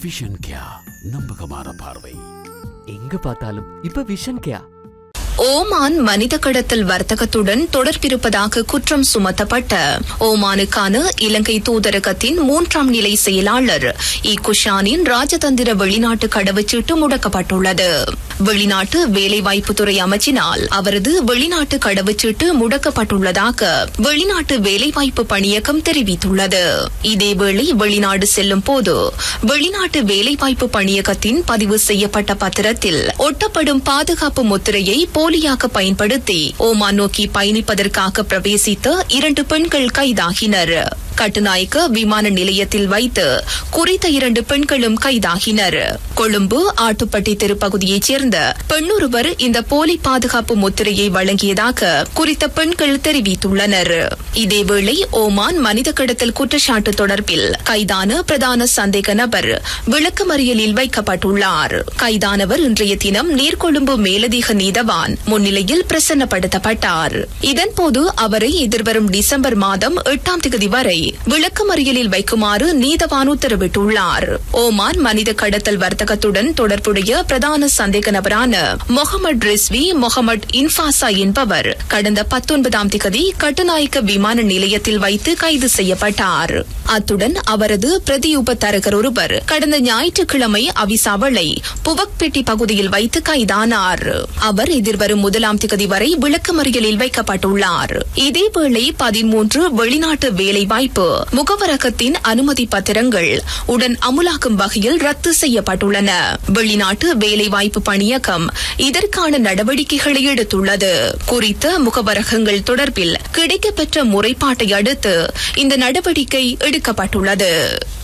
vision கியா நம்பகமான பார்வை எங்க பார்த்தாலும் இப்ப விஷன் கேயா ஓமான் மனித கடத்தல் வர்த்தகத்துடன் தொடர்பிருப்பதாக குற்றம் சுமத்தப்பட்ட ஓமானுக்கான இலங்கை தூதரகத்தின் மூன்றாம் நிலை செயலாளர் இ குஷானின் ராஜதந்திர வெளிநாட்டு கடவுச்சீட்டு முடக்கப்பட்டுள்ளது வெளிநாட்டு வேலைவாய்ப்புத்துறை அமைச்சினால் அவரது வெளிநாட்டு கடவுச்சீட்டு முடக்கப்பட்டுள்ளதாக வெளிநாட்டு வேலைவாய்ப்பு பணியகம் தெரிவித்துள்ளது இதேவேளை வெளிநாடு செல்லும் போது வெளிநாட்டு வேலைவாய்ப்பு பணியகத்தின் பதிவு செய்யப்பட்ட பத்திரத்தில் ஒட்டப்படும் பாதுகாப்பு முத்திரையை போலியாக பயன்படுத்தி ஓமான் நோக்கி பயணிப்பதற்காக பிரவேசித்த இரண்டு பெண்கள் கைதாகினர் கட்டுநாயக்க விமான நிலையத்தில் வைத்து குறித்த இரண்டு பெண்களும் கைதாகினர் கொழும்பு ஆட்டுப்பட்டி தெருப்பகுதியைச் சேர்ந்த பெண்ணொருவர் இந்த போலி பாதுகாப்பு முத்திரையை வழங்கியதாக குறித்த பெண்கள் தெரிவித்துள்ளனர் இதேவேளை ஓமான் மனித கடத்தல் குற்றச்சாட்டு தொடர்பில் கைதான பிரதான சந்தேக நபர் விளக்கமறியலில் வைக்கப்பட்டுள்ளார் கைதானவர் இன்றைய தினம் நீர்கொழும்பு மேலதிக நீதவான் முன்னிலையில் பிரசன்னப்படுத்தப்பட்டார் இதன்போது அவரை எதிர்வரும் டிசம்பர் மாதம் எட்டாம் தேதி வரை விளக்கமறியலில் வைக்குமாறு நீதவான் உத்தரவிட்டுள்ளார் ஓமான் மனித கடத்தல் வர்த்தகத்துடன் தொடர்புடைய பிரதான சந்தேக நபரான முகமது ரிஸ்வி முகமது இன்ஃபாசா என்பவர் கடந்த பத்தொன்பதாம் திகதி கட்டுநாயக்க விமான நிலையத்தில் வைத்து கைது செய்யப்பட்டார் அத்துடன் அவரது பிரதியுப தரகர் ஒருவர் கடந்த ஞாயிற்றுக்கிழமை அவிசாவளை புவக்பெட்டி பகுதியில் வைத்து கைதானார் அவர் எதிர்வரும் முதலாம் திகதி வரை விளக்கமறியலில் வைக்கப்பட்டுள்ளார் இதேவேளை பதிமூன்று வெளிநாட்டு வேலைவாய்ப்பு முகவரகத்தின் அனுமதி பத்திரங்கள் உடன் அமுலாக்கும் வகையில் ரத்து செய்யப்பட்டுள்ளன வெளிநாட்டு வேலைவாய்ப்பு பணியகம் இதற்கான நடவடிக்கைகளை எடுத்துள்ளது குறித்த முகவரகங்கள் தொடர்பில் கிடைக்கப்பெற்ற முறைப்பாட்டை அடுத்து இந்த நடவடிக்கை எடுக்கப்பட்டுள்ளது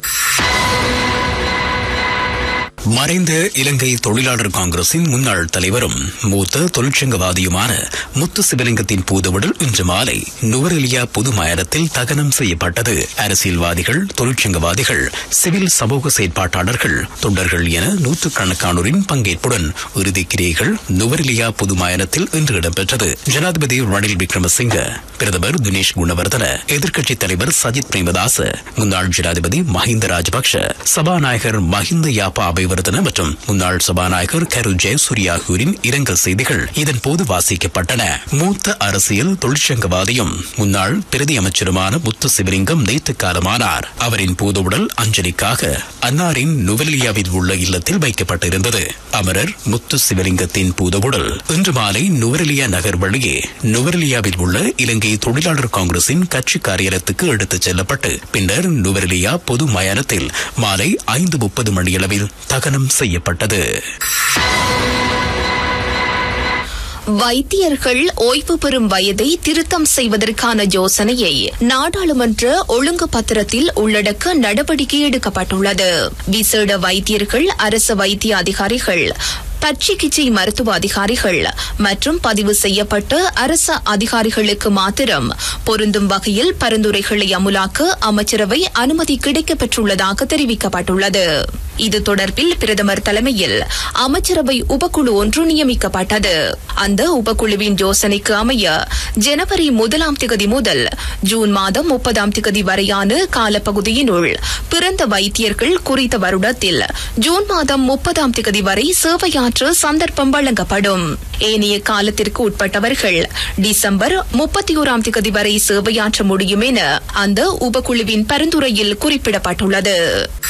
மறைந்த இலங்கை தொழிலாளர் காங்கிரசின் முன்னாள் தலைவரும் மூத்த தொழிற்சங்கவாதியுமான முத்து சிவலிங்கத்தின் பூதவுடல் இன்று மாலை நுவரெலியா பொது மயானத்தில் தகனம் செய்யப்பட்டது அரசியல்வாதிகள் தொழிற்சங்கவாதிகள் சிவில் சமூக செயற்பாட்டாளர்கள் தொண்டர்கள் என நூற்றுக்கணக்கானோரின் பங்கேற்புடன் இறுதிக்கிரியைகள் நுவரெலியா பொது மயானத்தில் இன்று இடம்பெற்றது ஜனாதிபதி ரணில் விக்ரமசிங்க பிரதமர் தினேஷ் குணவர்தன எதிர்க்கட்சித் தலைவர் சஜித் பிரேமதாச முன்னாள் ஜனாதிபதி மஹிந்த ராஜபக்ஷ சபாநாயகர் மஹிந்த யாப்பா அபைவர்தன மற்றும் முன்னாள் சபாநாயகர் கரு ஜெயசூரிய ஆகியோரின் இரங்கல் செய்திகள் இதன் போது வாசிக்கப்பட்டன மூத்த அரசியல் தொழிற்சங்கவாதியும் முன்னாள் பிரதி அமைச்சருமான முத்து சிவலிங்கம் நேற்று காலமானார் அவரின் பூதவுடல் அஞ்சலிக்காக அன்னாரின் நுவலியாவில் உள்ள இல்லத்தில் வைக்கப்பட்டிருந்தது அமரர் முத்து சிவலிங்கத்தின் பூதவுடல் இன்று மாலை நுவரெலியா நகர் வழியே நுவரெலியாவில் உள்ள இலங்கை தொழிலாளர் காங்கிரசின் கட்சி காரியலயத்துக்கு எடுத்துச் செல்லப்பட்டு பின்னர் நுவரெலியா பொது மயானத்தில் மாலை ஐந்து முப்பது மணியளவில் தகனம் செய்யப்பட்டது வைத்தியர்கள் ஓய்வு பெறும் வயதை திருத்தம் செய்வதற்கான யோசனையை நாடாளுமன்ற ஒழுங்கு பத்திரத்தில் உள்ளடக்க நடவடிக்கை எடுக்கப்பட்டுள்ளது விசேட வைத்தியர்கள் அரசு வைத்திய அதிகாரிகள் பற்சிகிச்சை மருத்துவ அதிகாரிகள் மற்றும் பதிவு செய்யப்பட்ட அரசு அதிகாரிகளுக்கு மாத்திரம் பொருந்தும் வகையில் பரிந்துரைகளை அமுலாக்க அமைச்சரவை அனுமதி கிடைக்கப்பெற்றுள்ளதாக தெரிவிக்கப்பட்டுள்ளது இது தொடர்பில் பிரதமர் தலைமையில் அமைச்சரவை உபக்குழு ஒன்று நியமிக்கப்பட்டது அந்த உபக்குழுவின் யோசனைக்கு அமைய ஜனவரி முதலாம் திகதி முதல் ஜூன் மாதம் முப்பதாம் திகதி வரையான காலப்பகுதியினுள் பிறந்த வைத்தியர்கள் குறித்த வருடத்தில் ஜூன் மாதம் முப்பதாம் திகதி வரை சேவையாற்ற சந்தர்ப்பம் வழங்கப்படும் ஏனைய காலத்திற்கு உட்பட்டவர்கள் டிசம்பர் முப்பத்தி ஓராம் திகதி வரை சேவையாற்ற முடியும் என அந்த உபக்குழுவின் பரிந்துரையில் குறிப்பிடப்பட்டுள்ளது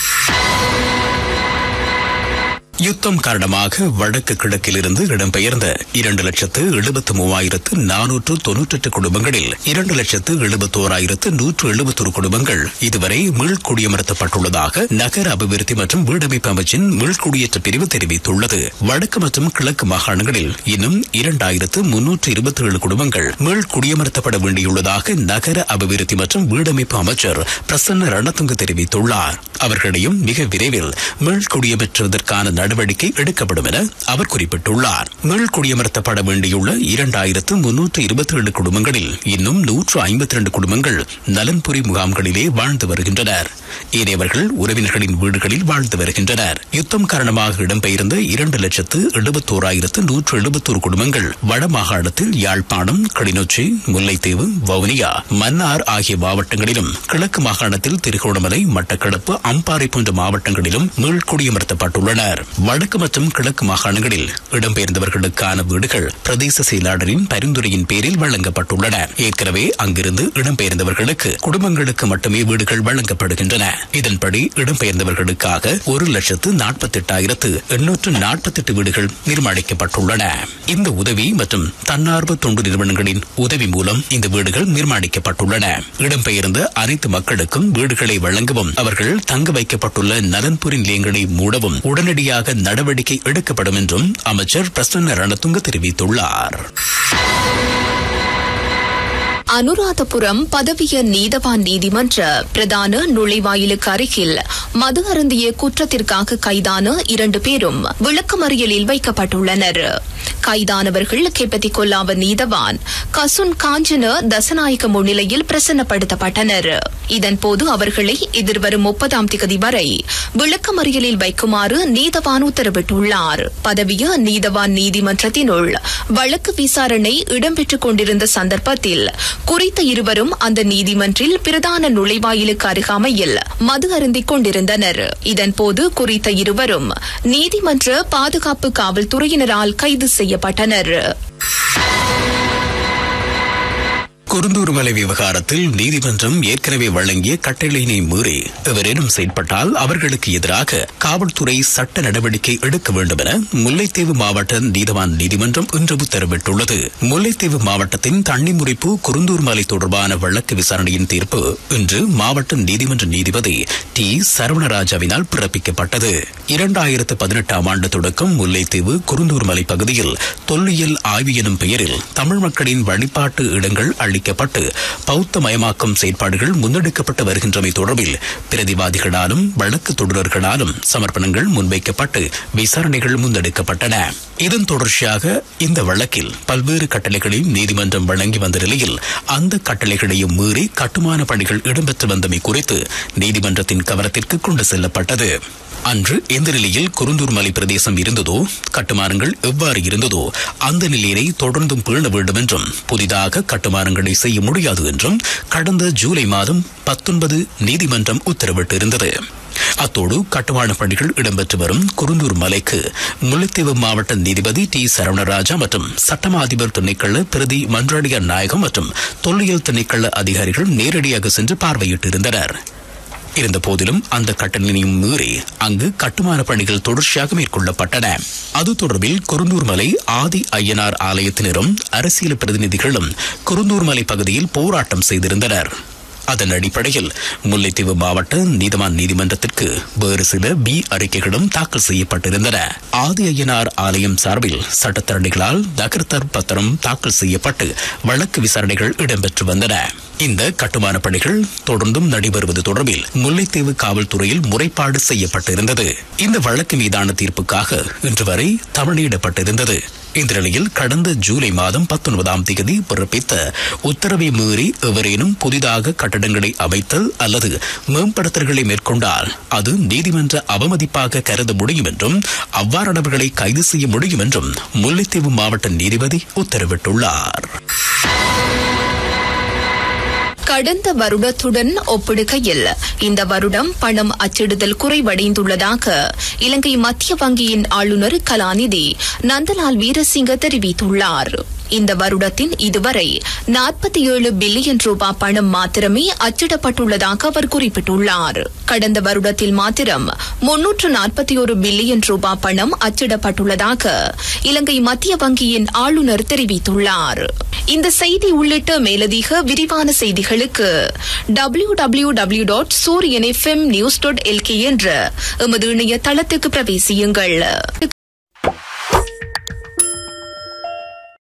யுத்தம் காரணமாக வடக்கு கிழக்கிலிருந்து இடம்பெயர்ந்த இரண்டு லட்சத்து எழுபத்து மூவாயிரத்து நானூற்று தொன்னூற்றெட்டு குடும்பங்களில் இரண்டு லட்சத்து எழுபத்தோராயிரத்து நூற்று எழுபத்தொரு குடும்பங்கள் இதுவரை மீள்குடியமர்த்தப்பட்டுள்ளதாக நகர அபிவிருத்தி மற்றும் வீடமைப்பு அமைச்சின் மீள்குடியேற்ற பிரிவு தெரிவித்துள்ளது வடக்கு மற்றும் கிழக்கு மாகாணங்களில் இன்னும் இரண்டாயிரத்து முன்னூற்று இருபத்தி ஏழு குடும்பங்கள் மீள்குடியமர்த்தப்பட வேண்டியுள்ளதாக நகர அபிவிருத்தி மற்றும் வீடமைப்பு அமைச்சர் பிரசன்ன ரணதுங்க தெரிவித்துள்ளார் அவர்களையும் மிக விரைவில் மீள்குடியமர்த்துவதற்கான நடவடிக்கை எடுக்கப்படும் என அவர் குறிப்பிட்டுள்ளார் மீள் குடியமர்த்தப்பட வேண்டியுள்ள இரண்டாயிரத்து முன்னூற்று இருபத்தி ஏழு குடும்பங்களில் இன்னும் நூற்று ஐம்பத்தி இரண்டு குடும்பங்கள் நலன்புரி முகாம்களிலே வாழ்ந்து வருகின்றனர் ஏனையவர்கள் உறவினர்களின் வீடுகளில் வாழ்ந்து வருகின்றனர் யுத்தம் காரணமாக இடம்பெயர்ந்த இரண்டு லட்சத்து எழுபத்தோராயிரத்து நூற்று எழுபத்தோரு குடும்பங்கள் வடமாகாணத்தில் யாழ்ப்பாணம் கிளிநொச்சி முல்லைத்தீவு வவுனியா மன்னார் ஆகிய மாவட்டங்களிலும் கிழக்கு மாகாணத்தில் திருகோணமலை மட்டக்களப்பு அம்பாறை போன்ற மாவட்டங்களிலும் மீள்குடியமர்த்தப்பட்டுள்ளனர் வடக்கு மற்றும் கிழக்கு மாகாணங்களில் இடம்பெயர்ந்தவர்களுக்கான வீடுகள் பிரதேச செயலாளரின் பரிந்துரையின் பேரில் வழங்கப்பட்டுள்ளன ஏற்கனவே அங்கிருந்து இடம்பெயர்ந்தவர்களுக்கு குடும்பங்களுக்கு மட்டுமே வீடுகள் வழங்கப்படுகின்றன இதன்படி இடம்பெயர்ந்தவர்களுக்காக ஒரு லட்சத்து நாற்பத்தி எட்டாயிரத்து எண்ணூற்று நாற்பத்தி எட்டு வீடுகள் நிர்மாணிக்கப்பட்டுள்ளன இந்த உதவி மற்றும் தன்னார்வ தொண்டு நிறுவனங்களின் உதவி மூலம் இந்த வீடுகள் நிர்மாணிக்கப்பட்டுள்ளன இடம்பெயர்ந்த அனைத்து மக்களுக்கும் வீடுகளை வழங்கவும் அவர்கள் தங்க வைக்கப்பட்டுள்ள நலன்புரி நிலையங்களை மூடவும் உடனடியாக நடவடிக்கை எடுக்கப்படும் என்றும் அமைச்சர் பிரசன்ன ரணதுங்க தெரிவித்துள்ளார் அனுராதபுரம் பதவிய நீதவான் நீதிமன்ற பிரதான நுழைவாயிலுக்கு அருகில் மது அருந்திய குற்றத்திற்காக கைதான இரண்டு பேரும் விளக்கமறியலில் வைக்கப்பட்டுள்ளனர் கைதானவர்கள் கெப்பத்தி கொல்லாவ நீதவான் கசுன் காஞ்சன தசநாயக்க முன்னிலையில் பிரசன்னப்படுத்தப்பட்டனர் இதன்போது அவர்களை எதிர்வரும் முப்பதாம் திகதி வரை விளக்கமறியலில் வைக்குமாறு நீதவான் உத்தரவிட்டுள்ளார் பதவிய நீதவான் நீதிமன்றத்தினுள் வழக்கு விசாரணை இடம்பெற்றுக் கொண்டிருந்த சந்தர்ப்பத்தில் குறித்த இருவரும் அந்த நீதிமன்றில் பிரதான நுழைவாயிலுக்கு அருகாமையில் மது அருந்திக் கொண்டிருந்தனர் இதன்போது குறித்த இருவரும் நீதிமன்ற பாதுகாப்பு காவல்துறையினரால் கைது செய்யப்பட்டனர் குருந்தூர் மலை விவகாரத்தில் நீதிமன்றம் ஏற்கனவே வழங்கிய கட்டளையினை மீறி எவரேனும் செயல்பட்டால் அவர்களுக்கு எதிராக காவல்துறை சட்ட நடவடிக்கை எடுக்க வேண்டும் என முல்லைத்தீவு மாவட்ட நீதவான் நீதிமன்றம் இன்று உத்தரவிட்டுள்ளது முல்லைத்தீவு மாவட்டத்தின் தண்ணி முறிப்பு குருந்தூர் மலை தொடர்பான வழக்கு விசாரணையின் தீர்ப்பு இன்று மாவட்ட நீதிமன்ற நீதிபதி டி சரவணராஜாவினால் பிறப்பிக்கப்பட்டது இரண்டாயிரத்து பதினெட்டாம் ஆண்டு தொடக்கம் முல்லைத்தீவு குருந்தூர் மலை பகுதியில் தொல்லியல் ஆய்வு எனும் பெயரில் தமிழ் மக்களின் வழிபாட்டு இடங்கள் அளிக்கப்பட்டு பௌத்த மயமாக்கும் செயற்பாடுகள் முன்னெடுக்கப்பட்டு வருகின்றமை தொடர்பில் பிரதிவாதிகளாலும் வழக்கு தொடரர்களாலும் சமர்ப்பணங்கள் முன்வைக்கப்பட்டு விசாரணைகள் முன்னெடுக்கப்பட்டன இதன் தொடர்ச்சியாக இந்த வழக்கில் பல்வேறு கட்டளைகளையும் நீதிமன்றம் வழங்கி வந்த நிலையில் அந்த கட்டளைகளையும் மீறி கட்டுமான பணிகள் இடம்பெற்று வந்தமை குறித்து நீதிமன்றத்தின் கவனத்திற்கு கொண்டு செல்லப்பட்டது அன்று எந்த நிலையில் குருந்தூர் மலை பிரதேசம் இருந்ததோ கட்டுமானங்கள் எவ்வாறு இருந்ததோ அந்த நிலையினை தொடர்ந்தும் பேண வேண்டும் என்றும் புதிதாக கட்டுமானங்களை செய்ய முடியாது என்றும் கடந்த ஜூலை மாதம் பத்தொன்பது நீதிமன்றம் உத்தரவிட்டிருந்தது அத்தோடு கட்டுமான பணிகள் இடம்பெற்று வரும் குருந்தூர் மலைக்கு முல்லைத்தீவு மாவட்ட நீதிபதி டி சரவணராஜா மற்றும் சட்டமா அதிபர் திணைக்கள பிரதி மன்றாடியார் நாயகம் மற்றும் தொல்லியல் திணைக்கள அதிகாரிகள் நேரடியாக சென்று பார்வையிட்டிருந்தனர் இருந்த போதிலும் அந்த கட்டளையும் மீறி அங்கு கட்டுமான பணிகள் தொடர்ச்சியாக மேற்கொள்ளப்பட்டன அது தொடர்பில் குருந்தூர் மலை ஆதி ஐயனார் ஆலயத்தினரும் அரசியல் பிரதிநிதிகளும் குருந்தூர் மலை பகுதியில் போராட்டம் செய்திருந்தனர் அதன் அடிப்படையில் முல்லைத்தீவு மாவட்ட நீதவான் நீதிமன்றத்திற்கு வேறு சில பி அறிக்கைகளும் தாக்கல் செய்யப்பட்டிருந்தன ஆதி ஐயனார் ஆலயம் சார்பில் சட்டத்தரணிகளால் தகர்த்தர் பத்திரம் தாக்கல் செய்யப்பட்டு வழக்கு விசாரணைகள் இடம்பெற்று வந்தன இந்த கட்டுமான பணிகள் தொடர்ந்தும் நடைபெறுவது தொடர்பில் முல்லைத்தீவு காவல்துறையில் முறைப்பாடு செய்யப்பட்டிருந்தது இந்த வழக்கு மீதான தீர்ப்புக்காக இன்று வரை தவணையிடப்பட்டிருந்தது இந்த நிலையில் கடந்த ஜூலை மாதம் பத்தொன்பதாம் தேதி பிறப்பித்த உத்தரவை மீறி எவரேனும் புதிதாக கட்டடங்களை அமைத்தல் அல்லது மேம்படுத்தல்களை மேற்கொண்டால் அது நீதிமன்ற அவமதிப்பாக கருத முடியும் என்றும் அவ்வாறானவர்களை கைது செய்ய முடியும் என்றும் முல்லைத்தீவு மாவட்ட நீதிபதி உத்தரவிட்டுள்ளார் கடந்த வருடத்துடன் ஒப்பிடுகையில் இந்த வருடம் பணம் அச்சிடுதல் குறைவடைந்துள்ளதாக இலங்கை மத்திய வங்கியின் ஆளுநர் கலாநிதி நந்தலால் வீரசிங்க தெரிவித்துள்ளார் இந்த வருடத்தின் இதுவரை நாற்பத்தி ஏழு பில்லியன் ரூபாய் பணம் மாத்திரமே அச்சிடப்பட்டுள்ளதாக அவர் குறிப்பிட்டுள்ளார் கடந்த வருடத்தில் மாத்திரம் முன்னூற்று நாற்பத்தி ஒரு பில்லியன் ரூபாய் பணம் அச்சிடப்பட்டுள்ளதாக இலங்கை மத்திய வங்கியின் ஆளுநர் தெரிவித்துள்ளார் இந்த செய்தி உள்ளிட்ட மேலதிக விரிவான செய்திகளுக்கு W W W dot Sooriyan FM news dot LK என்ற எமது இணைய தளத்துக்கு பிரவேசியுங்கள்